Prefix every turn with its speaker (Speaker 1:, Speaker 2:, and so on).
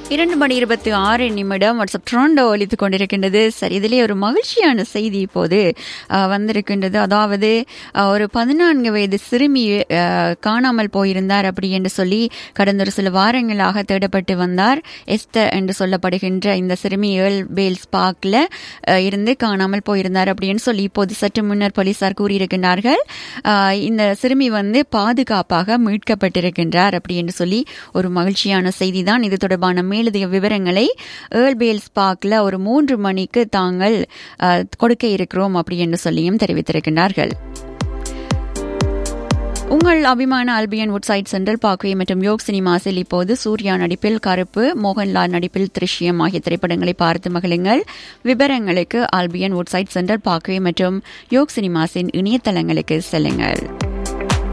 Speaker 1: இரண்டு மணி இருபத்தி ஆறு நிமிடம் வாட்ஸ்அப் ட்ரோண்டோ ஒலித்து கொண்டிருக்கின்றது சரி இதிலே ஒரு மகிழ்ச்சியான செய்தி இப்போது அஹ், வந்திருக்கின்றது அதாவது அஹ், ஒரு பதினான்கு வயது சிறுமி அஹ், காணாமல் போயிருந்தார் அப்படி என்று சொல்லி கடந்த ஒரு சில வாரங்களாக தேடப்பட்டு வந்தார் எஸ்தர் என்று சொல்லப்படுகின்ற இந்த சிறுமி ஏர்ல் பேல்ஸ் பார்க்ல அஹ், இருந்து காணாமல் போயிருந்தார் அப்படின்னு சொல்லி இப்போது சற்று முன்னர் போலீசார் கூறியிருக்கின்றார்கள் அஹ், இந்த சிறுமி வந்து பாதுகாப்பாக மீட்கப்பட்டிருக்கின்றார் அப்படி என்று சொல்லி ஒரு மகிழ்ச்சியான செய்தி தான் இது தொடர்பான மேலதிக விவரங்களை ஏர்ல் பேல்ஸ் பார்க்ல ஒரு மூன்று மணிக்கு தாங்கள் அஹ், கொடுக்க இருக்கிறோம் அப்படி என்று சொல்லியும் தெரிவித்திருக்கின்றார்கள் உங்கள் அபிமான அல்பியன் உட்சைட் சென்ட்ரல் பாக்வே மற்றும் யோக் சினிமாஸில் இப்போது சூர்யா நடிப்பில் கருப்பு மோகன்லால் நடிப்பில் திருஷ்யம் ஆகிய திரைப்படங்களை பார்த்து மகிழுங்கள் விவரங்களுக்கு அல்பியன் உட்சைட் சென்ட்ரல் பாக்வே மற்றும் யோக் சினிமாஸின் இணையதளங்களுக்கு செல்லுங்கள்